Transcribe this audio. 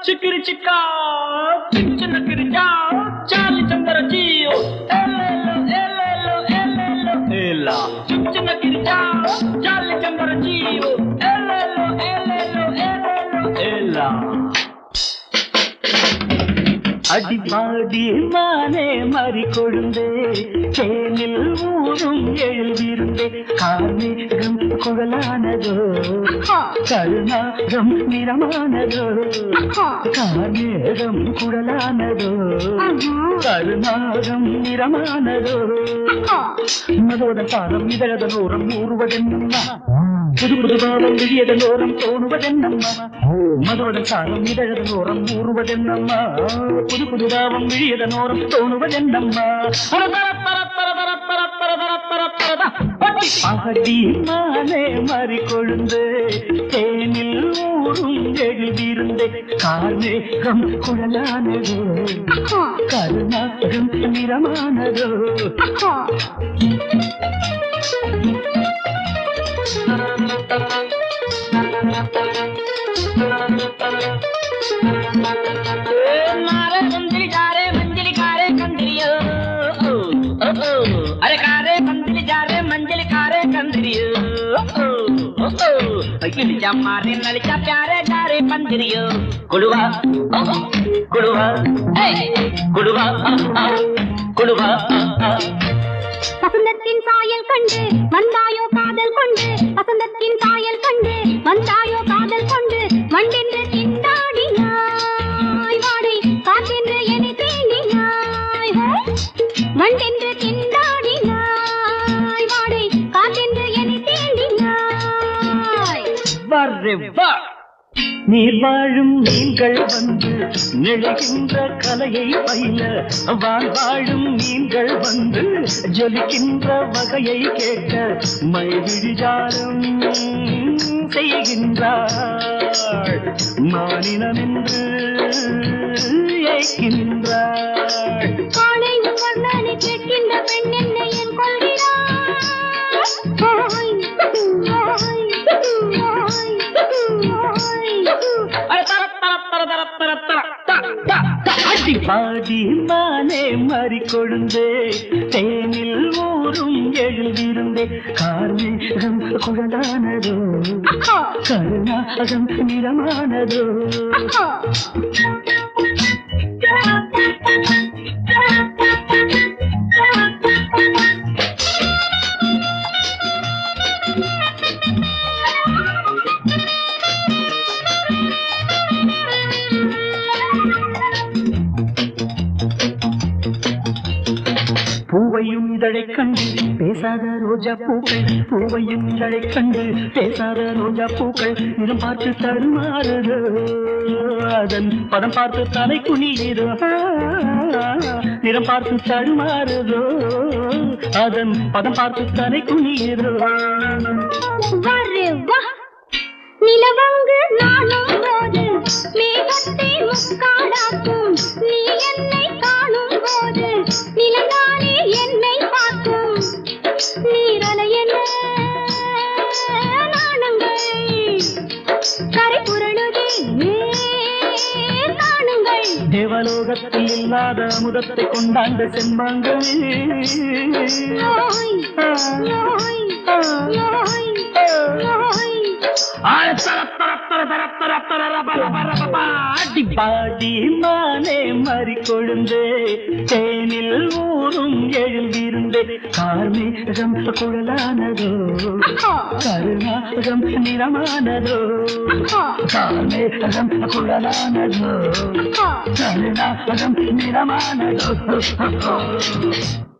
చిక్కిరి చిక్క చిన్న కిరిచా చాలి చందర జీయో ఎల్లెల్లో ఎల్లెల్లో ఎల్లెల్లో ఎల్లా చిన్న కిరిచా చాలి చందర జీయో ఎల్లెల్లో ఎల్లెల్లో ఎల్లెల్లో ఎల్లా அடிப்பாடி மானே மறி கொழுந்தே தேனில் ஊரும் எழுதிருந்தே கார்மேகம் குழலானதோ கருணாகம் நிறமானதோ கார்மேகம் குழலானதோ கருணாகம் நிறமானதோ மதோதன் பாதம் இதழதன் ஓரம் ஊறுவதென்னம்மா புது புது பாவம் விழியதன் ஓரம் தோணுவதென்னம்மா மதோதன் சாரம் இதழதன் ஓரம் ஊறுவதென்னம்மா புது புது பாவம் விழியதன் ஓரம் தோணுவதென்னம்மா அகடி மானே மறி கொழுந்து தேனில் ஊரும் எழுதியிருந்தே கார்மேகம் குழலானதோ கருணாகம் நிறமானதோ మారే మందిరి జారే మంజిలి కారే కందిరియో అరే కారే మందిరి జారే మంజిలి కారే కందిరియో ఇలిచా మారే నలిచా ప్యారే జారే పందిరియో కుడువా కుడువా కుడువా కుడువా வசந்தத்தின் சாயல் கண்டு வந்தாயோ காதல் கொண்டு வசந்தத்தின் சாயல் கண்டு வந்தாயோ காதல் கொண்டு வண்டென்று திண்டாடினாய் வாடை காற்றென்று என்னை தீண்டினாய் ஹே! வண்டென்று திண்டாடினாய் வாடை காற்றென்று என்னை தீண்டினாய் வர்றே வா நீர் வாழும் மீன்கள் வந்து நெழுகின்ற கலையை பயில வான் வாழும் மீன்கள் வந்து ஜொலிக்கின்ற வகையை கேட்க மைவிழிஜாலம் செய்கின்றாள் மானினம் என்று ஏய்க்கின்றாள் காலை வர்ணனை கேட்கின்ற பெண் என்னை என் கொள்கிறாய் ஓய், ஓய், அடி பாடி மானே மறி கொழுந்தே தேனில் ஊரும் எழுதிருந்தே கார்மேகம் குழலானதோ கருணாகம் நிறமானதோ பூவையும் இதழைக் கண்டு பேசாத ரோஜா பூக்கள் பூவையும் இதழைக் கண்டு பேசாத ரோஜா பூக்கள் நிறம் பார்த்து தருமாறுதோ அதன் பதம் பார்த்து தலை குனியுதோ நிறம் பார்த்து தருமாறுதோ அதன் பதம் பார்த்து தலை குனியுதோ வரே வா நிலவங்கு நானும் போது மேகத்தை முக்காடாக்கும் நீ என்னை காணும் போது நிலந்தானே என்னை பார்க்கும் நீரலை என்ன நாணங்கள் கரை புரளுதே காணுங்கள் தேவலோகத்தில் இல்லாத அமுதத்தை கொண்டாண்ட செம்பாங்களே நோய் நோய் நோய் நோய் அடிப்பாடி மானே மறி கொழுந்தே தேனில் ஊரும் எழுந்திருந்தே கார்மேகம் குழலானதோ கருணாகம் நிறமானதோ கார்மேகம் குழலானதோ கருணாகம் நிறமானதோ